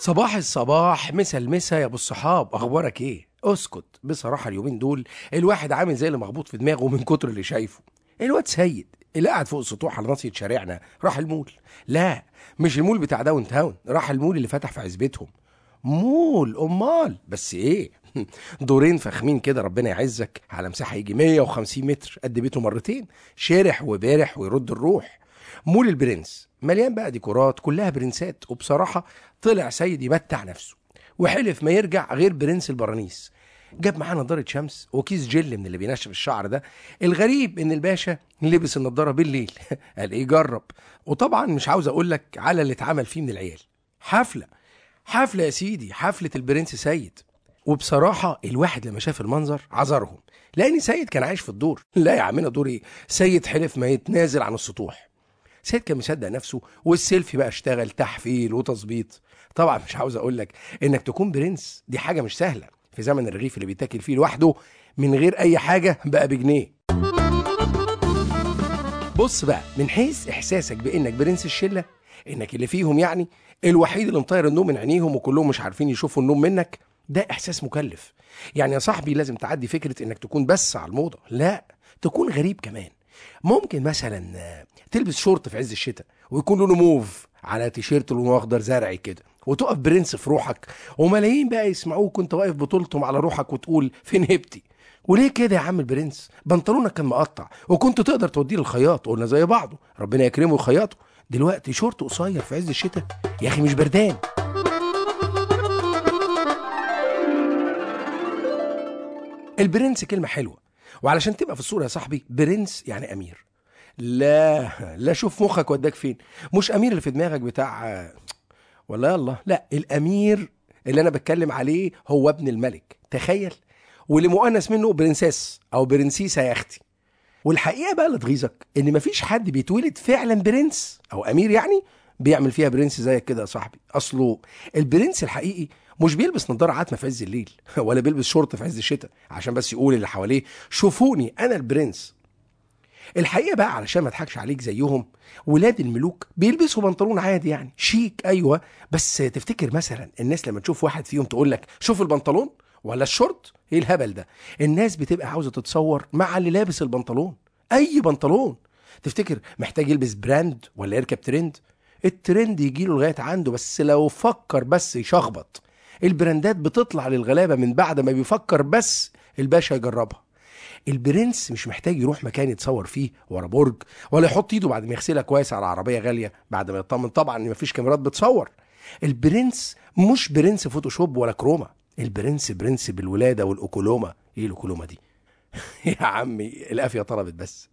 صباح الصباح مسا المسا يا ابو الصحاب اخبارك ايه اسكت بصراحه اليومين دول الواحد عامل زي اللي مخبوط في دماغه من كتر اللي شايفه الواد سيد اللي قاعد فوق السطوح على ناصيه شارعنا راح المول لا مش المول بتاع داون تاون راح المول اللي فتح في عزبتهم مول امال بس ايه دورين فخمين كده ربنا يعزك على مساحه يجي 150 متر قد بيته مرتين شارح وبارح ويرد الروح مول البرنس مليان بقى ديكورات كلها برنسات وبصراحه طلع سيد يمتع نفسه وحلف ما يرجع غير برنس البرانيس جاب معاه نضاره شمس وكيس جل من اللي بينشف الشعر ده الغريب ان الباشا لبس النضاره بالليل قال ايه جرب وطبعا مش عاوز اقول لك على اللي اتعمل فيه من العيال حفله حفله يا سيدي حفله البرنس سيد وبصراحه الواحد لما شاف المنظر عذرهم لان سيد كان عايش في الدور لا يا عمنا دور ايه سيد حلف ما يتنازل عن السطوح سيد كان مصدق نفسه والسيلفي بقى اشتغل تحفيل وتظبيط طبعا مش عاوز اقول لك انك تكون برنس دي حاجه مش سهله في زمن الرغيف اللي بيتاكل فيه لوحده من غير اي حاجه بقى بجنيه بص بقى من حيث احساسك بانك برنس الشله انك اللي فيهم يعني الوحيد اللي مطير النوم من عينيهم وكلهم مش عارفين يشوفوا النوم منك ده احساس مكلف يعني يا صاحبي لازم تعدي فكره انك تكون بس على الموضه لا تكون غريب كمان ممكن مثلا آه، تلبس شورت في عز الشتاء ويكون لونه موف على تيشيرت لونه اخضر زرعي كده وتقف برنس في روحك وملايين بقى يسمعوك وانت واقف بطولتهم على روحك وتقول فين هبتي وليه كده يا عم البرنس بنطلونك كان مقطع وكنت تقدر توديه للخياط قلنا زي بعضه ربنا يكرمه ويخيطه دلوقتي شورت قصير في عز الشتاء يا اخي مش بردان البرنس كلمة حلوة وعلشان تبقى في الصورة يا صاحبي برنس يعني أمير لا لا شوف مخك وداك فين مش أمير اللي في دماغك بتاع ولا يلا لا الأمير اللي أنا بتكلم عليه هو ابن الملك تخيل واللي مؤنث منه برنسيس أو برنسيسة يا أختي والحقيقة بقى اللي تغيظك إن مفيش حد بيتولد فعلا برنس أو أمير يعني بيعمل فيها برنس زيك كده يا صاحبي أصله البرنس الحقيقي مش بيلبس نظاره عتمه في عز الليل ولا بيلبس شورت في عز الشتاء عشان بس يقول اللي حواليه شوفوني انا البرنس الحقيقه بقى علشان ما اضحكش عليك زيهم ولاد الملوك بيلبسوا بنطلون عادي يعني شيك ايوه بس تفتكر مثلا الناس لما تشوف واحد فيهم تقول لك شوف البنطلون ولا الشورت ايه الهبل ده الناس بتبقى عاوزه تتصور مع اللي لابس البنطلون اي بنطلون تفتكر محتاج يلبس براند ولا يركب ترند الترند يجيله لغايه عنده بس لو فكر بس يشخبط البراندات بتطلع للغلابه من بعد ما بيفكر بس الباشا يجربها البرنس مش محتاج يروح مكان يتصور فيه ورا برج ولا يحط ايده بعد ما يغسلها كويس على عربيه غاليه بعد ما يطمن طبعا ان مفيش كاميرات بتصور البرنس مش برنس فوتوشوب ولا كروما البرنس برنس بالولاده والاوكولوما ايه الاوكولوما دي يا عمي القافيه طلبت بس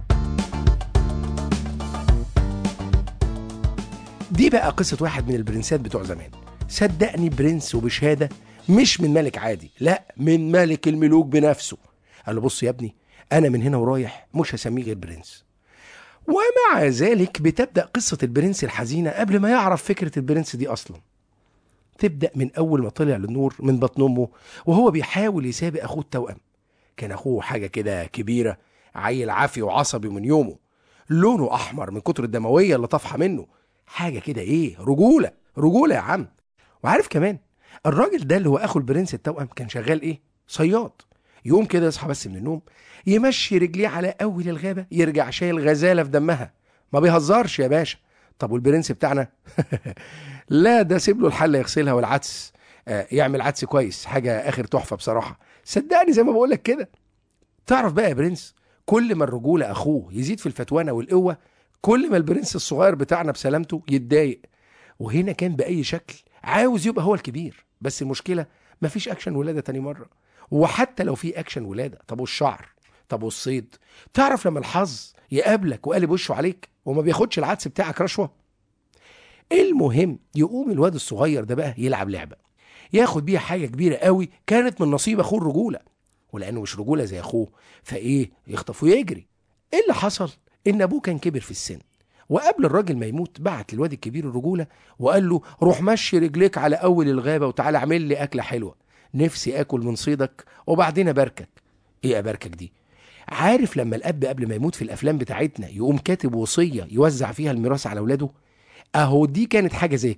دي بقى قصة واحد من البرنسات بتوع زمان صدقني برنس وبشهادة مش من ملك عادي لا من ملك الملوك بنفسه قال له بص يا ابني أنا من هنا ورايح مش هسميه غير برنس ومع ذلك بتبدأ قصة البرنس الحزينة قبل ما يعرف فكرة البرنس دي أصلا تبدأ من أول ما طلع للنور من بطن أمه وهو بيحاول يسابق أخوه التوأم كان أخوه حاجة كده كبيرة عيل عافي وعصبي من يومه لونه أحمر من كتر الدموية اللي طافحة منه حاجه كده ايه رجوله رجوله يا عم وعارف كمان الراجل ده اللي هو اخو البرنس التوأم كان شغال ايه صياد يقوم كده يصحى بس من النوم يمشي رجليه على اول الغابه يرجع شايل غزاله في دمها ما بيهزرش يا باشا طب والبرنس بتاعنا لا ده سيب له الحله يغسلها والعدس آه يعمل عدس كويس حاجه اخر تحفه بصراحه صدقني زي ما بقول لك كده تعرف بقى يا برنس كل ما الرجوله اخوه يزيد في الفتوانه والقوه كل ما البرنس الصغير بتاعنا بسلامته يتضايق وهنا كان بأي شكل عاوز يبقى هو الكبير بس المشكلة مفيش أكشن ولادة تاني مرة وحتى لو في أكشن ولادة طب والشعر طب والصيد تعرف لما الحظ يقابلك وقالب وشه عليك وما بياخدش العدس بتاعك رشوة المهم يقوم الواد الصغير ده بقى يلعب لعبة ياخد بيها حاجة كبيرة قوي كانت من نصيب أخوه الرجولة ولأنه مش رجولة زي أخوه فإيه يخطف ويجري إيه اللي حصل ان ابوه كان كبر في السن وقبل الراجل ما يموت بعت الواد الكبير الرجوله وقال له روح مشي رجليك على اول الغابه وتعالى اعمل لي اكله حلوه نفسي اكل من صيدك وبعدين اباركك ايه اباركك دي عارف لما الاب قبل ما يموت في الافلام بتاعتنا يقوم كاتب وصيه يوزع فيها الميراث على اولاده اهو دي كانت حاجه زي كده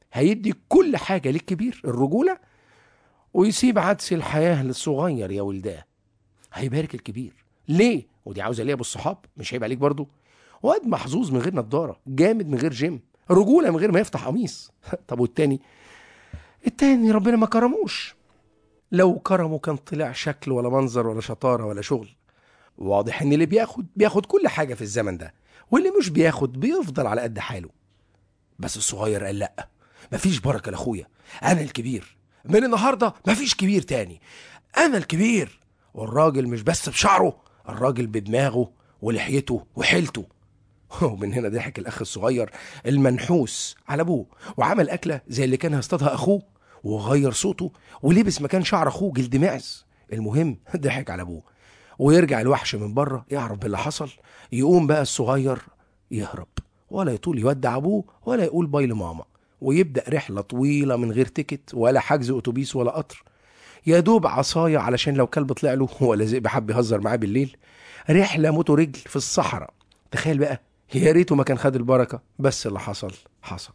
هيدي كل حاجة للكبير الرجولة ويسيب عدس الحياة للصغير يا ولداه هيبارك الكبير ليه؟ ودي عاوزة ليه يا ابو الصحاب مش عيب عليك برضو واد محظوظ من غير نضارة جامد من غير جيم رجولة من غير ما يفتح قميص طب والتاني التاني ربنا ما كرموش لو كرمه كان طلع شكل ولا منظر ولا شطارة ولا شغل واضح ان اللي بياخد بياخد كل حاجة في الزمن ده واللي مش بياخد بيفضل على قد حاله بس الصغير قال لا مفيش بركة لاخويا انا الكبير من النهاردة مفيش كبير تاني انا الكبير والراجل مش بس بشعره الراجل بدماغه ولحيته وحيلته ومن هنا ضحك الاخ الصغير المنحوس على ابوه وعمل اكله زي اللي كان هيصطادها اخوه وغير صوته ولبس مكان شعر اخوه جلد معز المهم ضحك على ابوه ويرجع الوحش من بره يعرف باللي حصل يقوم بقى الصغير يهرب ولا يطول يودع ابوه ولا يقول باي لماما ويبدا رحله طويله من غير تيكت ولا حجز اتوبيس ولا قطر يا دوب عصايه علشان لو كلب طلع له ولا ذئب حب يهزر معاه بالليل رحله موتو رجل في الصحراء تخيل بقى يا ريته ما كان خد البركه بس اللي حصل حصل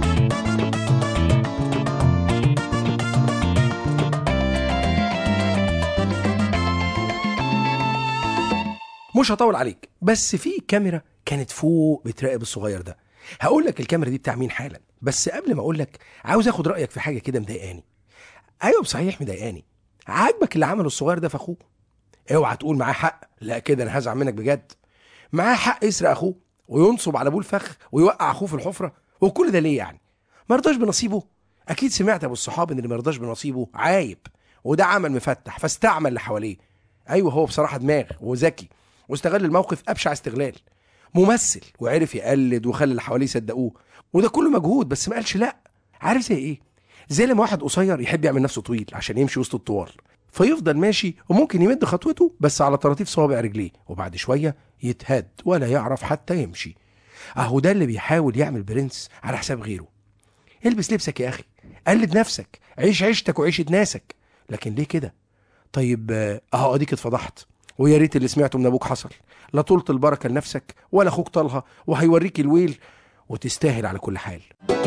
مش هطول عليك بس في كاميرا كانت فوق بتراقب الصغير ده هقول لك الكاميرا دي بتاع مين حالا بس قبل ما اقول لك عاوز اخد رايك في حاجه كده مضايقاني ايوه بصحيح مضايقاني عاجبك اللي عمله الصغير ده في اخوه اوعى تقول معاه حق لا كده انا هزعل منك بجد معاه حق يسرق اخوه وينصب على ابوه الفخ ويوقع اخوه في الحفره وكل ده ليه يعني ما رضاش بنصيبه اكيد سمعت يا ابو الصحاب ان اللي ما رضاش بنصيبه عايب وده عمل مفتح فاستعمل اللي حواليه ايوه هو بصراحه دماغ وذكي واستغل الموقف ابشع استغلال ممثل وعرف يقلد وخلى اللي حواليه يصدقوه وده كله مجهود بس ما قالش لا عارف زي ايه زي لما واحد قصير يحب يعمل نفسه طويل عشان يمشي وسط الطوال فيفضل ماشي وممكن يمد خطوته بس على طراطيف صوابع رجليه وبعد شويه يتهد ولا يعرف حتى يمشي اهو ده اللي بيحاول يعمل برنس على حساب غيره البس لبسك يا اخي قلد نفسك عيش عيشتك وعيشة ناسك لكن ليه كده طيب آه، اهو اديك اتفضحت ويا ريت اللي سمعته من ابوك حصل لا طولت البركه لنفسك ولا اخوك طالها وهيوريك الويل وتستاهل على كل حال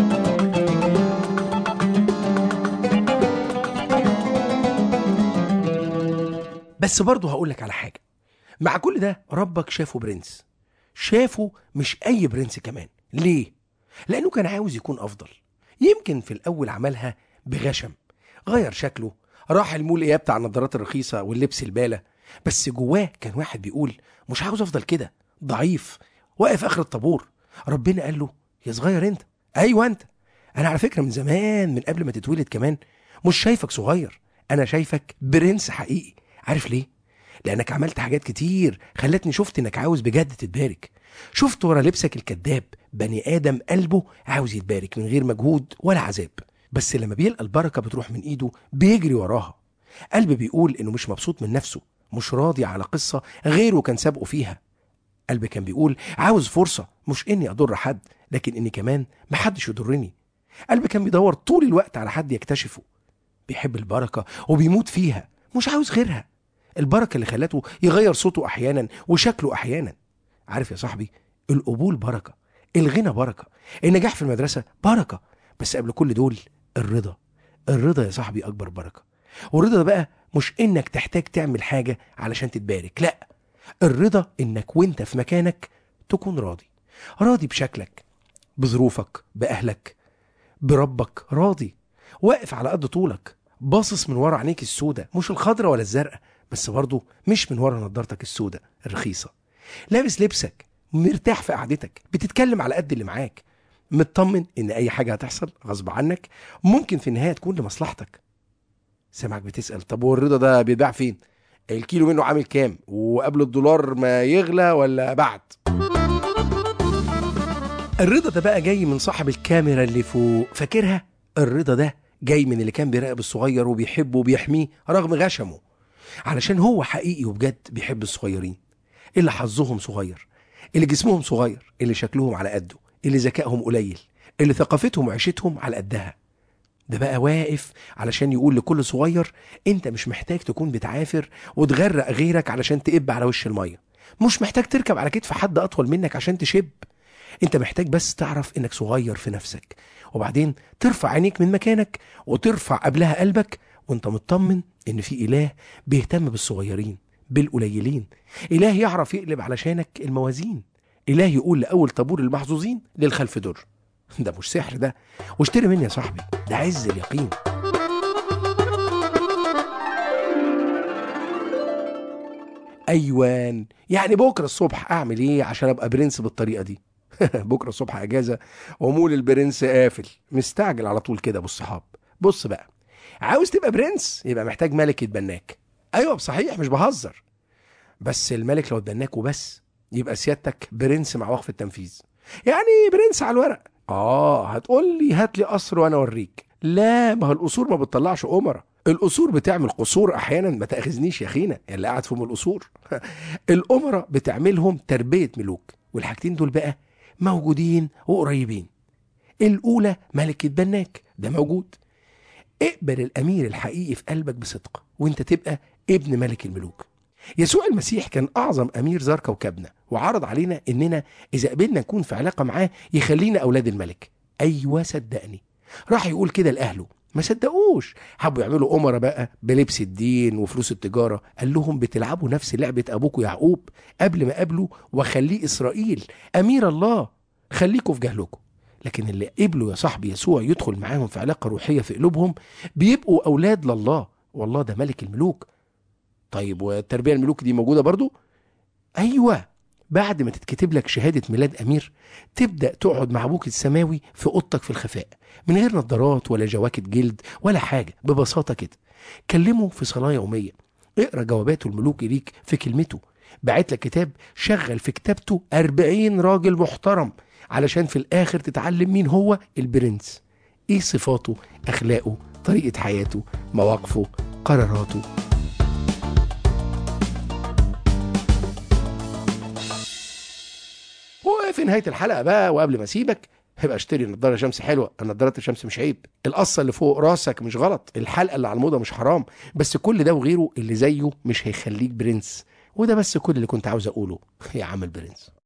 بس برضه هقول لك على حاجه مع كل ده ربك شافه برنس شافه مش اي برنس كمان ليه لانه كان عاوز يكون افضل يمكن في الاول عملها بغشم غير شكله راح المول ايه بتاع النضارات الرخيصه واللبس الباله بس جواه كان واحد بيقول مش عاوز افضل كده ضعيف واقف اخر الطابور ربنا قال له يا صغير انت ايوه انت انا على فكره من زمان من قبل ما تتولد كمان مش شايفك صغير انا شايفك برنس حقيقي عارف ليه لانك عملت حاجات كتير خلتني شفت انك عاوز بجد تتبارك شفت ورا لبسك الكذاب بني ادم قلبه عاوز يتبارك من غير مجهود ولا عذاب بس لما بيلقى البركه بتروح من ايده بيجري وراها قلب بيقول انه مش مبسوط من نفسه مش راضي على قصه غيره كان سابقه فيها قلب كان بيقول عاوز فرصه مش اني اضر حد لكن اني كمان محدش يضرني قلب كان بيدور طول الوقت على حد يكتشفه بيحب البركه وبيموت فيها مش عاوز غيرها البركه اللي خلته يغير صوته احيانا وشكله احيانا عارف يا صاحبي القبول بركه الغنى بركه النجاح في المدرسه بركه بس قبل كل دول الرضا الرضا يا صاحبي اكبر بركه والرضا ده بقى مش انك تحتاج تعمل حاجه علشان تتبارك لا الرضا انك وانت في مكانك تكون راضي راضي بشكلك بظروفك باهلك بربك راضي واقف على قد طولك باصص من ورا عينيك السودة مش الخضرة ولا الزرقاء بس برضه مش من ورا نضارتك السودة الرخيصة لابس لبسك مرتاح في قعدتك بتتكلم على قد اللي معاك مطمن ان اي حاجة هتحصل غصب عنك ممكن في النهاية تكون لمصلحتك سامعك بتسأل طب هو الرضا ده بيتباع فين الكيلو منه عامل كام وقبل الدولار ما يغلى ولا بعد الرضا ده بقى جاي من صاحب الكاميرا اللي فوق فاكرها الرضا ده جاي من اللي كان بيراقب الصغير وبيحبه وبيحميه رغم غشمه علشان هو حقيقي وبجد بيحب الصغيرين اللي حظهم صغير اللي جسمهم صغير اللي شكلهم على قده اللي ذكائهم قليل اللي ثقافتهم وعيشتهم على قدها ده بقى واقف علشان يقول لكل صغير انت مش محتاج تكون بتعافر وتغرق غيرك علشان تقب على وش الميه مش محتاج تركب على كتف حد اطول منك عشان تشب انت محتاج بس تعرف انك صغير في نفسك وبعدين ترفع عينيك من مكانك وترفع قبلها قلبك وانت مطمن ان في اله بيهتم بالصغيرين بالقليلين اله يعرف يقلب علشانك الموازين اله يقول لاول طابور المحظوظين للخلف دور ده مش سحر ده واشتري مني يا صاحبي ده عز اليقين ايوان يعني بكره الصبح اعمل ايه عشان ابقى برنس بالطريقه دي بكره الصبح اجازه ومول البرنس قافل مستعجل على طول كده بالصحاب بص بقى عاوز تبقى برنس يبقى محتاج ملك يتبناك ايوه صحيح مش بهزر بس الملك لو اتبناك وبس يبقى سيادتك برنس مع وقف التنفيذ يعني برنس على الورق اه هتقول لي هات لي قصر وانا اوريك لا ما هو القصور ما بتطلعش امرا القصور بتعمل قصور احيانا ما تاخذنيش يا اخينا اللي قاعد في ام القصور الامراء بتعملهم تربيه ملوك والحاجتين دول بقى موجودين وقريبين الاولى ملك يتبناك ده موجود اقبل الامير الحقيقي في قلبك بصدق وانت تبقى ابن ملك الملوك يسوع المسيح كان اعظم امير زار كوكبنا وعرض علينا اننا اذا قبلنا نكون في علاقه معاه يخلينا اولاد الملك ايوه صدقني راح يقول كده لاهله ما صدقوش حبوا يعملوا أمرة بقى بلبس الدين وفلوس التجارة قال لهم بتلعبوا نفس لعبة أبوكوا يعقوب قبل ما قابلوا وخليه إسرائيل أمير الله خليكوا في جهلكم لكن اللي قبلوا يا صاحبي يسوع يدخل معاهم في علاقة روحية في قلوبهم بيبقوا أولاد لله والله ده ملك الملوك طيب والتربية الملوك دي موجودة برضو أيوة بعد ما تتكتب لك شهادة ميلاد أمير تبدأ تقعد مع أبوك السماوي في أوضتك في الخفاء من غير نظارات ولا جواكت جلد ولا حاجة ببساطة كده كلمه في صلاة يومية اقرا جواباته الملوك ليك في كلمته بعت لك كتاب شغل في كتابته أربعين راجل محترم علشان في الآخر تتعلم مين هو البرنس ايه صفاته أخلاقه طريقة حياته مواقفه قراراته وفي نهايه الحلقه بقى وقبل ما اسيبك هبقى اشتري نظاره شمس حلوه نظارات الشمس مش عيب القصه اللي فوق راسك مش غلط الحلقه اللي على الموضه مش حرام بس كل ده وغيره اللي زيه مش هيخليك برنس وده بس كل اللي كنت عاوز اقوله يا عم البرنس